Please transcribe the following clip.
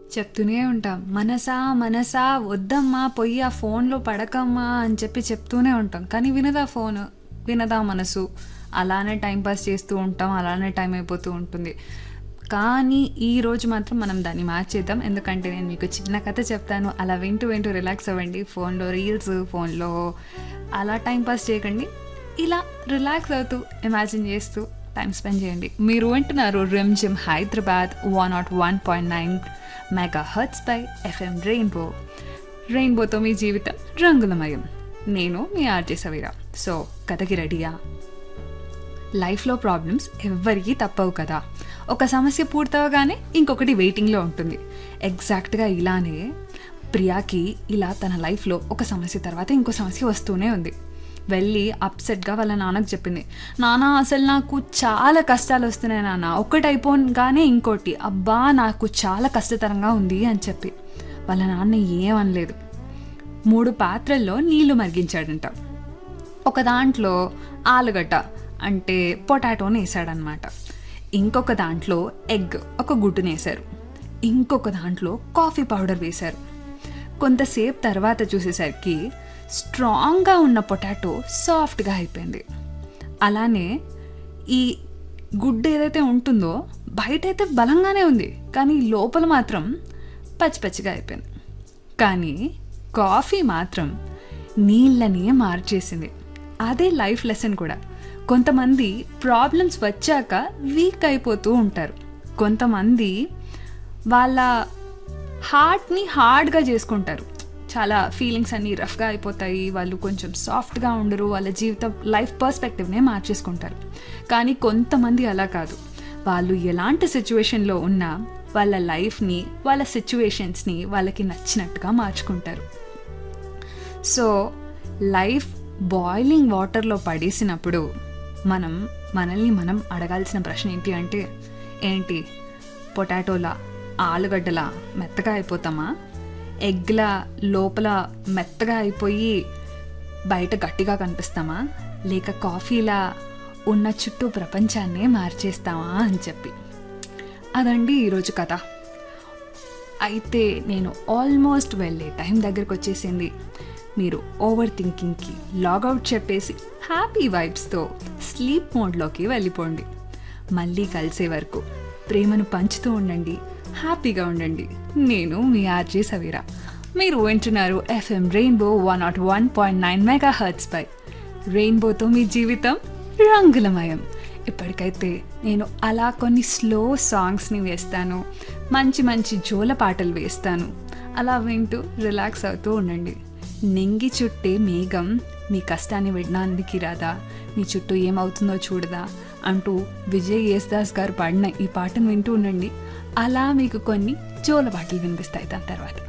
చెప్తూనే ఉంటాం మనసా మనసా వద్దమ్మా పొయ్యి ఆ ఫోన్లో పడకమ్మా అని చెప్పి చెప్తూనే ఉంటాం కానీ వినదా ఫోన్ వినదా మనసు అలానే టైం పాస్ చేస్తూ ఉంటాం అలానే టైం అయిపోతూ ఉంటుంది కానీ ఈ రోజు మాత్రం మనం దాన్ని మార్చేద్దాం ఎందుకంటే నేను మీకు చిన్న కథ చెప్తాను అలా వింటూ వింటూ రిలాక్స్ అవ్వండి ఫోన్లో రీల్స్ ఫోన్లో అలా టైం పాస్ చేయకండి ఇలా రిలాక్స్ అవుతూ ఇమాజిన్ చేస్తూ టైం స్పెండ్ చేయండి మీరు వింటున్నారు Rim Jhim Hyderabad one nought one point nine megahertz by FM rainbow రెయిన్బోతో మీ జీవితం రంగులమయం నేను మీ ఆర్జే సవీరా సో కథకి రెడీయా లైఫ్లో ప్రాబ్లమ్స్ ఎవ్వరికీ తప్పవు కదా ఒక సమస్య పూర్తవగానే ఇంకొకటి వెయిటింగ్లో ఉంటుంది ఎగ్జాక్ట్గా ఇలానే ప్రియాకి ఇలా తన లైఫ్లో ఒక సమస్య తర్వాత ఇంకో సమస్య వస్తూనే ఉంది వెళ్ళి అప్సెట్గా వాళ్ళ నాన్నకు చెప్పింది నాన్న అసలు నాకు చాలా కష్టాలు వస్తున్నాయి నాన్న ఒక్కటి అయిపోగానే ఇంకోటి అబ్బా నాకు చాలా కష్టతరంగా ఉంది అని చెప్పి వాళ్ళ నాన్న ఏమనలేదు మూడు పాత్రల్లో నీళ్లు మరిగించాడంట ఒక దాంట్లో ఆలుగడ్డ అంటే పొటాటోని వేసాడనమాట ఇంకొక దాంట్లో ఎగ్ ఒక గుడ్డుని వేశారు ఇంకొక దాంట్లో కాఫీ పౌడర్ వేశారు కొంతసేపు తర్వాత చూసేసరికి స్ట్రాంగ్గా ఉన్న పొటాటో సాఫ్ట్గా అయిపోయింది అలానే ఈ గుడ్డు ఏదైతే ఉంటుందో బయట అయితే బలంగానే ఉంది కానీ లోపల మాత్రం పచ్చి పచ్చిగా అయిపోయింది కానీ కాఫీ మాత్రం నీళ్ళని మార్చేసింది అదే లైఫ్ లెసన్ కూడా కొంతమంది ప్రాబ్లమ్స్ వచ్చాక వీక్ అయిపోతూ ఉంటారు కొంతమంది వాళ్ళ హార్ట్ని హార్డ్గా చేసుకుంటారు చాలా ఫీలింగ్స్ అన్నీ రఫ్గా అయిపోతాయి వాళ్ళు కొంచెం సాఫ్ట్గా ఉండరు వాళ్ళ జీవితం లైఫ్ పర్స్పెక్టివ్నే మార్చేసుకుంటారు కానీ కొంతమంది అలా కాదు వాళ్ళు ఎలాంటి సిచ్యువేషన్లో ఉన్నా వాళ్ళ లైఫ్ని వాళ్ళ సిచ్యువేషన్స్ని వాళ్ళకి నచ్చినట్టుగా మార్చుకుంటారు సో లైఫ్ బాయిలింగ్ వాటర్లో పడేసినప్పుడు మనం మనల్ని మనం అడగాల్సిన ప్రశ్న ఏంటి అంటే ఏంటి పొటాటోలా ఆలుగడ్డలా మెత్తగా అయిపోతామా ఎగ్లా లోపల మెత్తగా అయిపోయి బయట గట్టిగా కనిపిస్తామా లేక కాఫీలా ఉన్న చుట్టూ ప్రపంచాన్నే మార్చేస్తామా అని చెప్పి అదండి ఈరోజు కథ అయితే నేను ఆల్మోస్ట్ వెళ్ళే టైం దగ్గరకు వచ్చేసింది మీరు ఓవర్ థింకింగ్కి లాగౌట్ చెప్పేసి హ్యాపీ వైబ్స్తో స్లీప్ మోడ్లోకి వెళ్ళిపోండి మళ్ళీ కలిసే వరకు ప్రేమను పంచుతూ ఉండండి హ్యాపీగా ఉండండి నేను మీ ఆర్జే సవీరా మీరు వింటున్నారు FM rainbow one nought one point nine megahertz పై రెయిన్బోతో మీ జీవితం రంగులమయం ఇప్పటికైతే నేను అలా కొన్ని స్లో సాంగ్స్ని వేస్తాను మంచి మంచి జోల పాటలు వేస్తాను అలా వింటూ రిలాక్స్ అవుతూ ఉండండి నింగి చుట్టే మేఘం మీ కష్టాన్ని వినడానికి రాదా మీ చుట్టూ ఏమవుతుందో చూడదా అంటూ విజయ్ యేసుదాస్ గారు పాడిన ఈ పాటను వింటూ ఉండండి అలా మీకు కొన్ని జోల పాటలు వినిపిస్తాయి దాని తర్వాత